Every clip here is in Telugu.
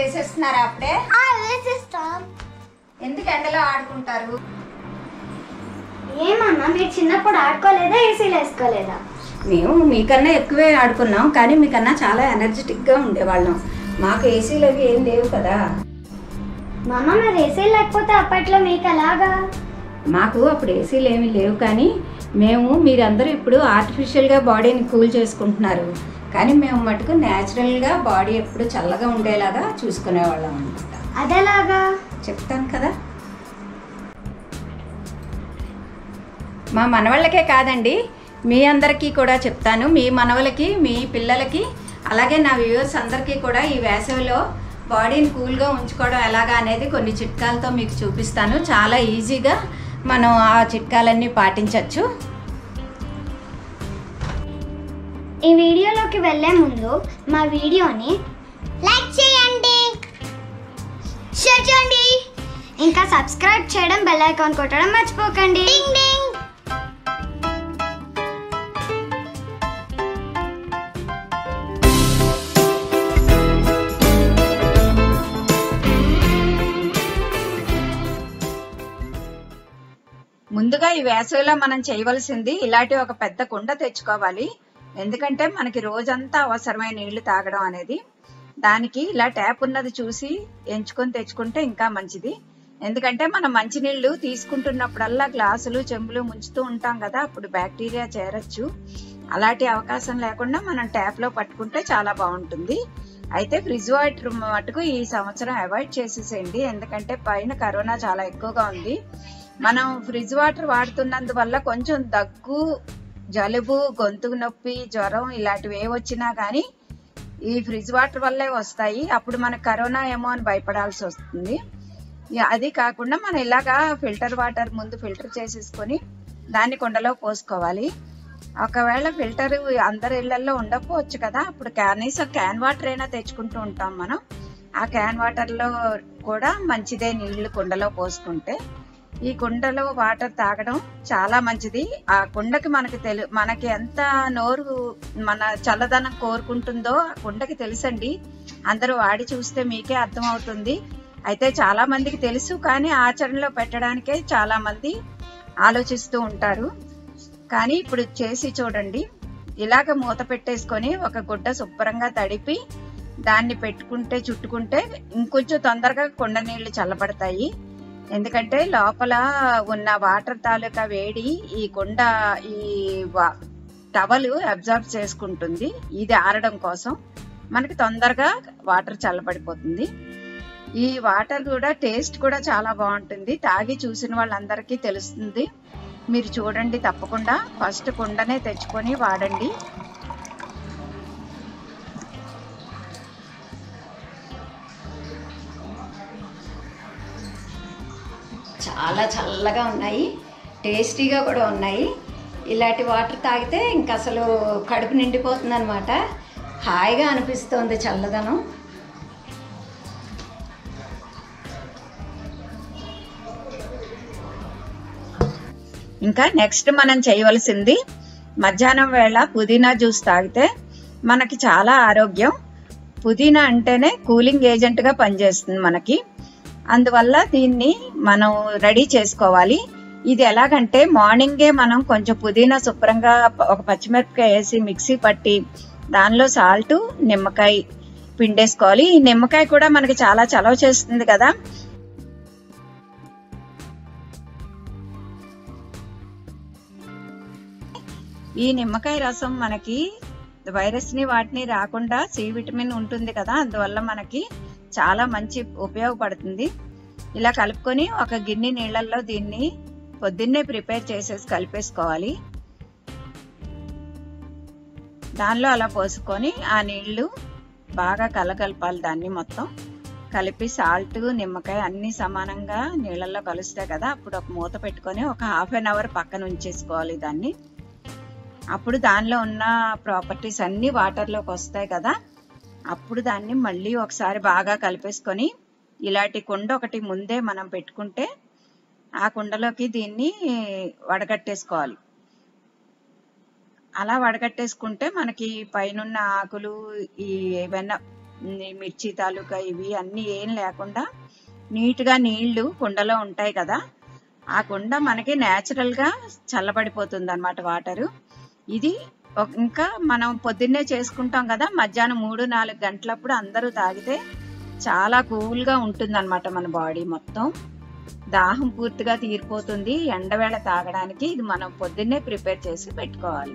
వేసేస్తున్నారా అప్పుడే ఆ, వేసేస్తాం ఎందుకు ఎండలో ఆడుకుంటారు ఏమన్నా మీరు చిన్నప్పుడు ఆడుకోలేదా ఏసీలు వేసుకోలేదా మేము మీకన్నా ఎక్కువే ఆడుకున్నాం కానీ మీకన్నా చాలా ఎనర్జెటిక్గా ఉండేవాళ్ళం మాకు ఏసీలు అవి ఏం లేవు కదా మామ మరి ఏసీలు లేకపోతే అప్పట్లో మీకు ఎలాగా మాకు అప్పుడు ఏసీలు ఏమీ లేవు కానీ మేము మీరందరూ ఇప్పుడు ఆర్టిఫిషియల్గా బాడీని కూల్ చేసుకుంటున్నారు కానీ మేము మటుకు న్యాచురల్గా బాడీ ఎప్పుడు చల్లగా ఉండేలాగా చూసుకునేవాళ్ళం అనమాట అదెలాగా చెప్తాను కదా మా మనవాళ్ళకే కాదండి మీ అందరికీ కూడా చెప్తాను మీ మనవలకి మీ పిల్లలకి అలాగే నా వ్యూవర్స్ అందరికీ కూడా ఈ వేసవిలో బాడీని కూల్గా ఉంచుకోవడం ఎలాగా అనేది కొన్ని చిట్కాలతో మీకు చూపిస్తాను చాలా ఈజీగా మనం ఆ చిట్కాలన్నీ పాటించవచ్చు ఈ వీడియోలోకి వెళ్ళే ముందు మా వీడియోని లైక్ చేయండి షేర్ చేయండి ఇంకా సబ్స్క్రైబ్ చేయడం బెల్ ఐకాన్ కొట్టడం మర్చిపోకండి ముందుగా ఈ వేసవిలో మనం చేయవలసింది ఇలాంటి ఒక పెద్ద కుండ తెచ్చుకోవాలి ఎందుకంటే మనకి రోజంతా అవసరమైన నీళ్లు తాగడం అనేది దానికి ఇలా ట్యాప్ ఉన్నది చూసి ఎంచుకొని తెచ్చుకుంటే ఇంకా మంచిది ఎందుకంటే మనం మంచినీళ్ళు తీసుకుంటున్నప్పుడల్లా గ్లాసులు చెంబులు ముంచుతూ ఉంటాం కదా అప్పుడు బ్యాక్టీరియా చేరొచ్చు అలాంటి అవకాశం లేకుండా మనం ట్యాప్ లో పట్టుకుంటే చాలా బాగుంటుంది అయితే ఫ్రిడ్జ్ వాటర్ మటుకు ఈ సంవత్సరం అవాయిడ్ చేసేసేయండి ఎందుకంటే పైన కరోనా చాలా ఎక్కువగా ఉంది మనం ఫ్రిడ్జ్ వాటర్ వాడుతున్నందువల్ల కొంచెం దగ్గు జలుబు గొంతు నొప్పి జ్వరం ఇలాంటివి ఏ వచ్చినా కానీ ఈ ఫ్రిడ్జ్ వాటర్ వల్లే వస్తాయి అప్పుడు మనకు కరోనా ఏమో అని భయపడాల్సి వస్తుంది ఇక అది కాకుండా మనం ఇలాగా ఫిల్టర్ వాటర్ ముందు ఫిల్టర్ చేసేసుకొని దాన్ని కుండలో పోసుకోవాలి ఒకవేళ ఫిల్టర్ అందరి ఇళ్లలో ఉండకపోవచ్చు కదా అప్పుడు కనీసం క్యాన్ వాటర్ అయినా తెచ్చుకుంటూ ఉంటాం మనం ఆ క్యాన్ వాటర్ లో కూడా మంచిదే నీళ్లు కుండలో పోసుకుంటే ఈ కుండలో వాటర్ తాగడం చాలా మంచిది ఆ కుండకి మనకి తెలు మనకి ఎంత నోరు మన చల్లదనం కోరుకుంటుందో ఆ కుండకి తెలుసండి అందరూ వాడి చూస్తే మీకే అర్థమవుతుంది అయితే చాలా మందికి తెలుసు కానీ ఆచరణలో పెట్టడానికే చాలా మంది ఆలోచిస్తూ ఉంటారు కానీ ఇప్పుడు చేసి చూడండి ఇలాగ మూత పెట్టేసుకొని ఒక గుడ్డ శుభ్రంగా తడిపి దాన్ని పెట్టుకుంటే చుట్టుకుంటే ఇంకొంచెం తొందరగా కుండ నీళ్లు చల్లబడతాయి ఎందుకంటే లోపల ఉన్న వాటర్ తాలూకా వేడి ఈ కుండ ఈ టవల్ అబ్జర్వ్ చేసుకుంటుంది ఇది ఆరడం కోసం మనకి తొందరగా వాటర్ చల్లబడిపోతుంది ఈ వాటర్ కూడా టేస్ట్ కూడా చాలా బాగుంటుంది తాగి చూసిన వాళ్ళందరికీ తెలుస్తుంది మీరు చూడండి తప్పకుండా ఫస్ట్ కుండనే తెచ్చుకొని వాడండి చాలా చల్లగా ఉన్నాయి టేస్టీగా కూడా ఉన్నాయి ఇలాంటి వాటర్ తాగితే ఇంక అసలు కడుపు నిండిపోతుంది అనమాట హాయిగా అనిపిస్తుంది చల్లదనం ఇంకా నెక్స్ట్ మనం చేయవలసింది మధ్యాహ్నం వేళ పుదీనా జ్యూస్ తాగితే మనకి చాలా ఆరోగ్యం పుదీనా అంటేనే కూలింగ్ ఏజెంట్గా పనిచేస్తుంది మనకి అందువల్ల దీన్ని మనం రెడీ చేసుకోవాలి ఇది ఎలాగంటే మార్నింగే మనం కొంచెం పుదీనా శుభ్రంగా ఒక పచ్చిమిరపకాయ వేసి మిక్సీ పట్టి దానిలో సాల్ట్ నిమ్మకాయ పిండేసుకోవాలి ఈ నిమ్మకాయ కూడా మనకి చాలా చలవ చేస్తుంది కదా ఈ నిమ్మకాయ రసం మనకి వైరస్ ని వాటిని రాకుండా సి విటమిన్ ఉంటుంది కదా అందువల్ల మనకి చాలా మంచి ఉపయోగపడుతుంది ఇలా కలుపుకొని ఒక గిన్నె నీళ్ళల్లో దీన్ని పొద్దున్నే ప్రిపేర్ చేసేసి కలిపేసుకోవాలి దానిలో అలా పోసుకొని ఆ నీళ్లు బాగా కలగలపాలి దాన్ని మొత్తం కలిపి సాల్ట్ నిమ్మకాయ అన్ని సమానంగా నీళ్ళల్లో కలుస్తాయి కదా అప్పుడు ఒక మూత పెట్టుకొని ఒక హాఫ్ అన్ అవర్ పక్కన ఉంచేసుకోవాలి దాన్ని అప్పుడు దానిలో ఉన్న ప్రాపర్టీస్ అన్ని వాటర్లోకి వస్తాయి కదా అప్పుడు దాన్ని మళ్ళీ ఒకసారి బాగా కలిపేసుకొని ఇలాంటి కుండ ఒకటి ముందే మనం పెట్టుకుంటే ఆ కుండలోకి దీన్ని వడగట్టేసుకోవాలి అలా వడగట్టేసుకుంటే మనకి పైనున్న ఆకులు ఈ ఏవైనా ఈ మిర్చి తాలూకా ఇవి అన్నీ ఏం లేకుండా నీట్గా నీళ్లు కుండలో ఉంటాయి కదా ఆ కుండ మనకి న్యాచురల్గా చల్లబడిపోతుంది అనమాట వాటరు ఇది ఒక- ఇంకా మనం పొద్దున్నే చేసుకుంటాం కదా మధ్యాహ్నం మూడు నాలుగు గంటలప్పుడు అందరూ తాగితే చాలా కూల్గా ఉంటుంది మన బాడీ మొత్తం దాహం పూర్తిగా తీరిపోతుంది ఎండవేళ తాగడానికి ఇది మనం పొద్దున్నే ప్రిపేర్ చేసి పెట్టుకోవాలి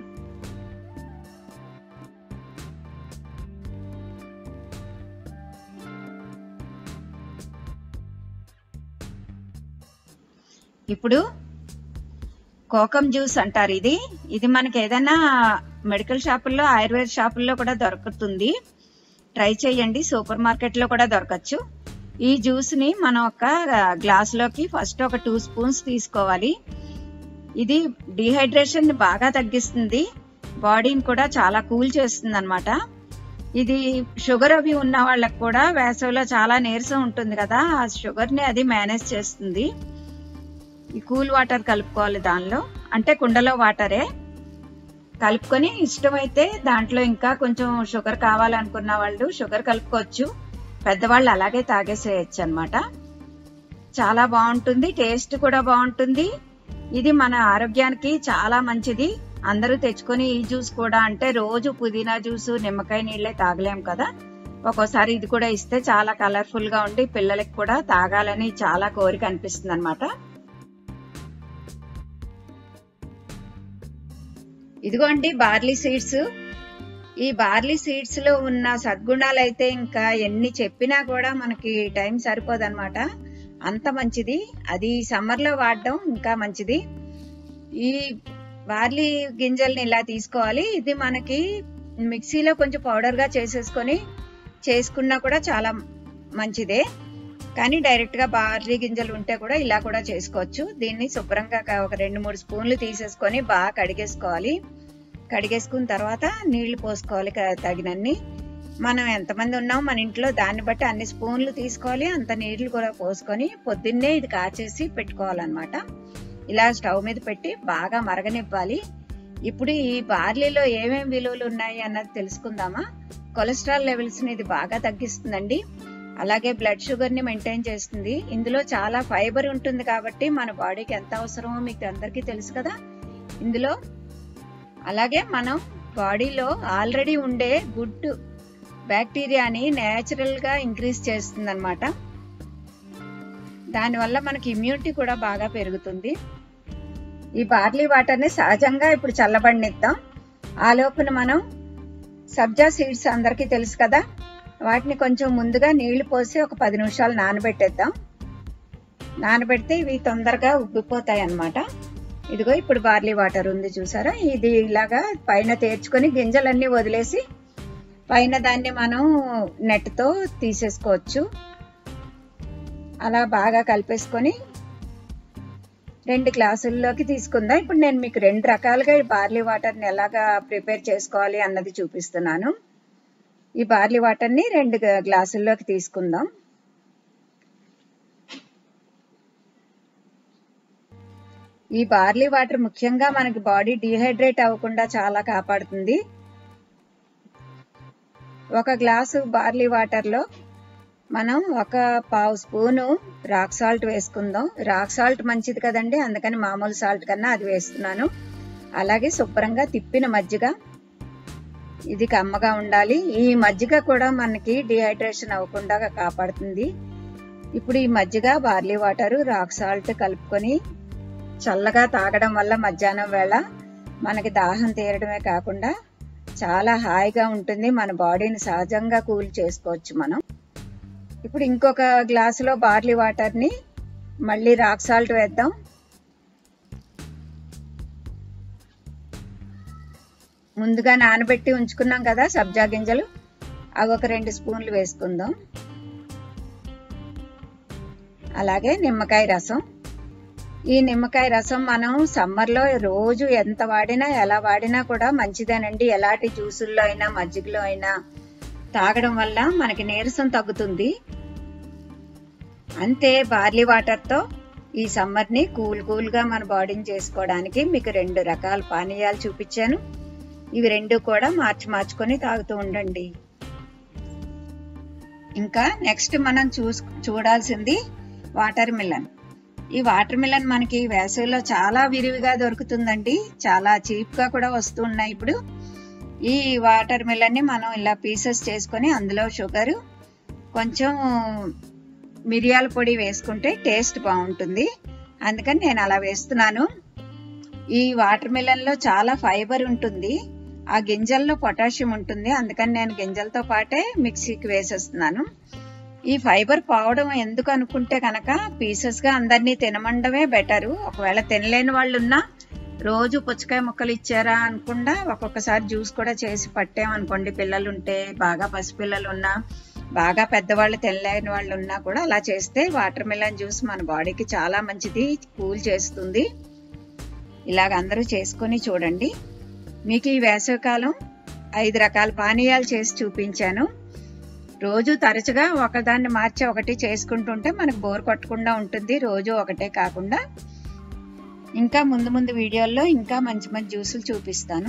ఇప్పుడు కోకం జ్యూస్ అంటారు ఇది ఇది మనకి ఏదైనా మెడికల్ షాపుల్లో ఆయుర్వేద షాపుల్లో కూడా దొరుకుతుంది ట్రై చేయండి సూపర్ మార్కెట్లో కూడా దొరకచ్చు ఈ జ్యూస్ని మనం ఒక గ్లాసులోకి ఫస్ట్ ఒక టూ స్పూన్స్ తీసుకోవాలి ఇది డిహైడ్రేషన్ బాగా తగ్గిస్తుంది బాడీని కూడా చాలా కూల్ చేస్తుంది అనమాట ఇది షుగర్ అవి ఉన్న వాళ్ళకి కూడా వేసవిలో చాలా నీరసం ఉంటుంది కదా ఆ షుగర్ని అది మేనేజ్ చేస్తుంది ఈ కూల్ వాటర్ కలుపుకోవాలి దానిలో అంటే కుండలో వాటరే కలుపుకొని ఇష్టమైతే దాంట్లో ఇంకా కొంచెం షుగర్ కావాలనుకున్న వాళ్ళు షుగర్ కలుపుకోవచ్చు పెద్దవాళ్ళు అలాగే తాగేసేయచ్చు అనమాట చాలా బాగుంటుంది టేస్ట్ కూడా బాగుంటుంది ఇది మన ఆరోగ్యానికి చాలా మంచిది అందరూ తెచ్చుకొని ఈ జ్యూస్ కూడా అంటే రోజు పుదీనా జ్యూస్ నిమ్మకాయ నీళ్ళే తాగలేం కదా ఒక్కోసారి ఇది కూడా ఇస్తే చాలా కలర్ఫుల్ గా ఉండి పిల్లలకి కూడా తాగాలని చాలా కోరిక అనిపిస్తుంది అనమాట ఇదిగోండి బార్లీ సీడ్స్ ఈ బార్లీ సీడ్స్ లో ఉన్న సద్గుణాలు అయితే ఇంకా ఎన్ని చెప్పినా కూడా మనకి టైం సరిపోదన్నమాట అంత మంచిది అది సమ్మర్ లో వాడడం ఇంకా మంచిది ఈ బార్లీ గింజల్ని ఇలా తీసుకోవాలి ఇది మనకి మిక్సీలో కొంచెం పౌడర్ గా చేసేసుకొని చేసుకున్నా కూడా చాలా మంచిదే కానీ డైరెక్ట్ గా బార్లీ గింజలు ఉంటే కూడా ఇలా కూడా చేసుకోవచ్చు దీన్ని శుభ్రంగా క- ఒక రెండు మూడు స్పూన్లు తీసేసుకొని బాగా కడిగేసుకోవాలి కడిగేసుకున్న తర్వాత నీళ్లు పోసుకోవాలి క- తగినన్ని మనం ఎంతమంది ఉన్నాం మన ఇంట్లో దాన్ని బట్టి అన్ని స్పూన్లు తీసుకోవాలి అంత నీళ్లు కూడా పోసుకొని పొద్దున్నే ఇది కాచేసి పెట్టుకోవాలన్నమాట ఇలా స్టవ్ మీద పెట్టి బాగా మరగనివ్వాలి ఇప్పుడు ఈ బార్లీలో ఏమేం విలువలు ఉన్నాయి అన్నది తెలుసుకుందామా కొలెస్ట్రాల్ లెవెల్స్ ని ఇది బాగా తగ్గిస్తుందండి అలాగే బ్లడ్ షుగర్ ని మెయింటైన్ చేస్తుంది ఇందులో చాలా ఫైబర్ ఉంటుంది కాబట్టి మన బాడీకి ఎంత అవసరమో మీకు అందరికీ తెలుసు కదా ఇందులో అలాగే మనం బాడీలో ఆల్రెడీ ఉండే గుడ్ బ్యాక్టీరియాని నేచురల్ గా ఇంక్రీజ్ చేస్తుంది అనమాట దానివల్ల మనకి ఇమ్యూనిటీ కూడా బాగా పెరుగుతుంది ఈ బార్లీ వాటర్ ని సహజంగా ఇప్పుడు చల్లబడినిద్దాం ఆ లోపున మనం సబ్జా సీడ్స్ అందరికీ తెలుసు కదా వాటిని కొంచెం ముందుగా నీళ్లు పోసి ఒక పది నిమిషాలు నానబెట్టేద్దాం నానబెడితే ఇవి తొందరగా ఉబ్బిపోతాయి అన్నమాట ఇదిగో ఇప్పుడు బార్లీ వాటర్ ఉంది చూసారా ఇది ఇలాగా పైన తేర్చుకొని గింజలన్నీ వదిలేసి పైన దాన్ని మనం నెట్తో తీసేసుకోవచ్చు అలా బాగా కలిపేసుకొని రెండు గ్లాసుల్లోకి తీసుకుందాం ఇప్పుడు నేను మీకు రెండు రకాలుగా ఈ బార్లీ వాటర్ని ఎలాగా ప్రిపేర్ చేసుకోవాలి అన్నది చూపిస్తున్నాను ఈ బార్లీ వాటర్ని రెండు గ- గ్లాసుల్లోకి తీసుకుందాం ఈ బార్లీ వాటర్ ముఖ్యంగా మనకి బాడీ డిహైడ్రేట్ అవ్వకుండా చాలా కాపాడుతుంది ఒక గ్లాసు బార్లీ వాటర్లో మనం ఒక పావు స్పూను రాక్ సాల్ట్ వేసుకుందాం రాక్ సాల్ట్ మంచిది కదండి అందుకని మామూలు సాల్ట్ కన్నా అది వేస్తున్నాను అలాగే శుభ్రంగా తిప్పిన మజ్జిగ ఇది కమ్మగా ఉండాలి ఈ మజ్జిగ కూడా మనకి డిహైడ్రేషన్ అవ్వకుండా కాపాడుతుంది ఇప్పుడు ఈ మజ్జిగ బార్లీ వాటర్ రాక్ సాల్ట్ కలుపుకొని చల్లగా తాగడం వల్ల మధ్యాహ్నం వేళ మనకి దాహం తీరడమే కాకుండా చాలా హాయిగా ఉంటుంది మన బాడీని సహజంగా కూల్ చేసుకోవచ్చు మనం ఇప్పుడు ఇంకొక గ్లాసులో బార్లీ వాటర్ని మళ్ళీ రాక్ సాల్ట్ వేద్దాం ముందుగా నానబెట్టి ఉంచుకున్నాం కదా సబ్జా గింజలు అవి ఒక రెండు స్పూన్లు వేసుకుందాం అలాగే నిమ్మకాయ రసం ఈ నిమ్మకాయ రసం మనం సమ్మర్లో రోజు ఎంత వాడినా ఎలా వాడినా కూడా మంచిదేనండి ఎలాంటి జ్యూసుల్లో అయినా మజ్జిగలో అయినా తాగడం వల్ల మనకి నీరసం తగ్గుతుంది అంతే బార్లీ వాటర్తో ఈ సమ్మర్ని కూల్ కూల్గా మన బాడీని చేసుకోవడానికి మీకు రెండు రకాల పానీయాలు చూపించాను ఇవి రెండు కూడా మార్చి మార్చుకొని తాగుతూ ఉండండి ఇంకా నెక్స్ట్ మనం చూస్ చూడాల్సింది వాటర్ మిలన్ ఈ వాటర్ మిలన్ మనకి వేసవిలో చాలా విరివిగా దొరుకుతుందండి చాలా చీప్ గా కూడా వస్తున్నాయి ఇప్పుడు ఈ వాటర్ మిలన్ ని మనం ఇలా పీసెస్ చేసుకొని అందులో షుగర్ కొంచెం మిరియాల పొడి వేసుకుంటే టేస్ట్ బాగుంటుంది అందుకని నేను అలా వేస్తున్నాను ఈ వాటర్ మిలన్ లో చాలా ఫైబర్ ఉంటుంది ఆ గింజల్లో పొటాషియం ఉంటుంది అందుకని నేను గింజలతో పాటే మిక్సీకి వేసేస్తున్నాను ఈ ఫైబర్ పోవడం ఎందుకు అనుకుంటే కనుక పీసెస్ గా అందరినీ తినమండమే బెటరు ఒకవేళ తినలేని వాళ్ళు ఉన్నా రోజు పుచ్చకాయ ముక్కలు ఇచ్చారా అనుకుండా ఒక్కొక్కసారి జ్యూస్ కూడా చేసి పట్టామనుకోండి పిల్లలు ఉంటే బాగా పసిపిల్లలు ఉన్నా బాగా పెద్దవాళ్ళు తినలేని వాళ్ళు ఉన్నా కూడా అలా చేస్తే వాటర్ మిలన్ జ్యూస్ మన బాడీకి చాలా మంచిది కూల్ చేస్తుంది ఇలాగ అందరూ చేసుకొని చూడండి మీకు ఈ వేసవికాలం ఐదు రకాల పానీయాలు చేసి చూపించాను రోజు తరచుగా ఒకదాన్ని మార్చి ఒకటి చేసుకుంటుంటే మనకు బోర్ కొట్టకుండా ఉంటుంది రోజు ఒకటే కాకుండా ఇంకా ముందు ముందు వీడియోల్లో ఇంకా మంచి మంచి జ్యూసులు చూపిస్తాను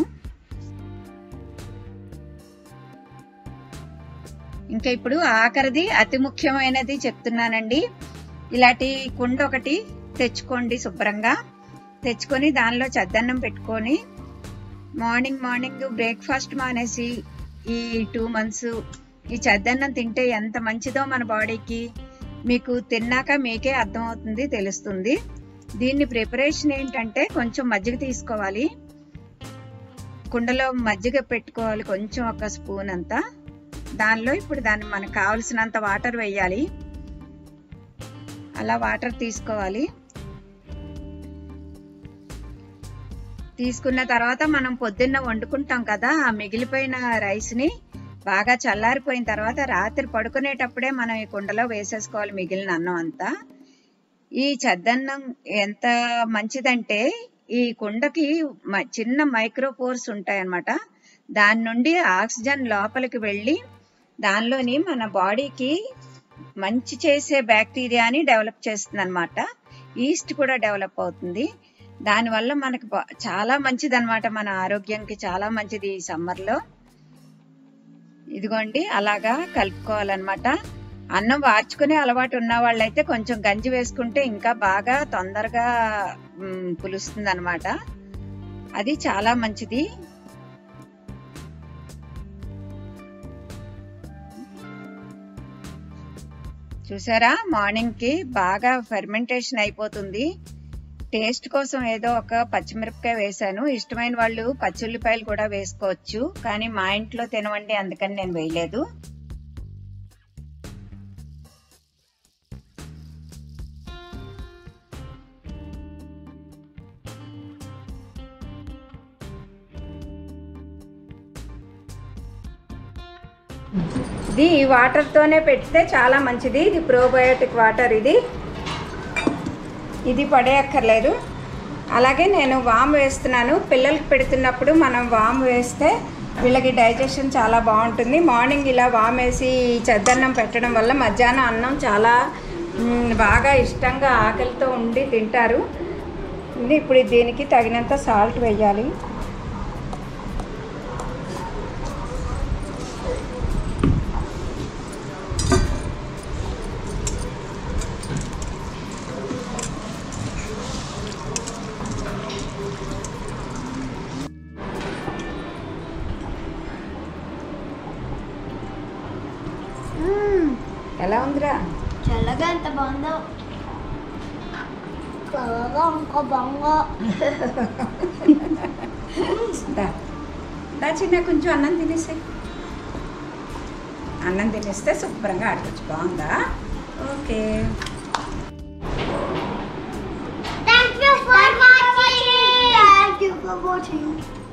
ఇంకా ఇప్పుడు ఆఖరిది అతి ముఖ్యమైనది చెప్తున్నానండి ఇలాంటి కుండ ఒకటి తెచ్చుకోండి శుభ్రంగా తెచ్చుకొని దానిలో చద్దన్నం పెట్టుకొని మార్నింగ్ మార్నింగ్ బ్రేక్ఫాస్ట్ మానేసి ఈ టూ మంత్స్ ఈ చద్దన్నం తింటే ఎంత మంచిదో మన బాడీకి మీకు తిన్నాక మీకే అర్థమవుతుంది తెలుస్తుంది దీన్ని ప్రిపరేషన్ ఏంటంటే కొంచెం మజ్జిగ తీసుకోవాలి కుండలో మజ్జిగ పెట్టుకోవాలి కొంచెం ఒక స్పూన్ అంతా దానిలో ఇప్పుడు దాన్ని మనకు కావలసినంత వాటర్ వేయాలి అలా వాటర్ తీసుకోవాలి తీసుకున్న తర్వాత మనం పొద్దున్న వండుకుంటాం కదా ఆ మిగిలిపోయిన రైస్ ని బాగా చల్లారిపోయిన తర్వాత రాత్రి పడుకునేటప్పుడే మనం ఈ కుండలో వేసేసుకోవాలి మిగిలిన అన్నం అంతా ఈ చద్దన్నం ఎంత మంచిదంటే ఈ కుండకి మ- చిన్న మైక్రోపోర్స్ ఉంటాయన్నమాట దాని నుండి ఆక్సిజన్ లోపలికి వెళ్ళి దానిలోని మన బాడీకి మంచి చేసే బ్యాక్టీరియాని డెవలప్ చేస్తుంది అనమాట ఈస్ట్ కూడా డెవలప్ అవుతుంది దానివల్ల మనకు బా- చాలా మంచిది అనమాట మన ఆరోగ్యానికి చాలా మంచిది ఈ సమ్మర్లో ఇదిగోండి అలాగా కలుపుకోవాలన్నమాట అన్నం వార్చుకునే అలవాటు ఉన్న వాళ్ళైతే కొంచెం గంజి వేసుకుంటే ఇంకా బాగా తొందరగా పులుస్తుంది అనమాట అది చాలా మంచిది చూసారా మార్నింగ్ కి బాగా ఫెర్మెంటేషన్ అయిపోతుంది టేస్ట్ కోసం ఏదో ఒక పచ్చిమిరపకాయ వేశాను ఇష్టమైన వాళ్ళు పచ్చుల్లిపాయలు కూడా వేసుకోవచ్చు కానీ మా ఇంట్లో తినవండి అందుకని నేను వేయలేదు ఇది ఈ వాటర్తోనే పెడితే చాలా మంచిది ఇది ప్రోబయోటిక్ వాటర్ ఇది ఇది పడేయక్కర్లేదు అలాగే నేను వామ్ వేస్తున్నాను పిల్లలకి పెడుతున్నప్పుడు మనం వామ్ వేస్తే వీళ్ళకి డైజెషన్ చాలా బాగుంటుంది మార్నింగ్ ఇలా వామ్ వేసి చెద్దన్నం పెట్టడం వల్ల మధ్యాహ్నం అన్నం చాలా మ్, బాగా ఇష్టంగా ఆకలితో ఉండి తింటారు ఇది ఇప్పుడు దీనికి తగినంత సాల్ట్ వేయాలి ఎలా ఉందిరా చల్లగా ఎంత బాగుందో చల్లగా ఇంకా బాగా దా దా చిన్న కొంచెం అన్నం తినేసే అన్నం తినేస్తే శుభ్రంగా ఆడుకోవచ్చు బాగుందా okay thank you for watching thank you for watching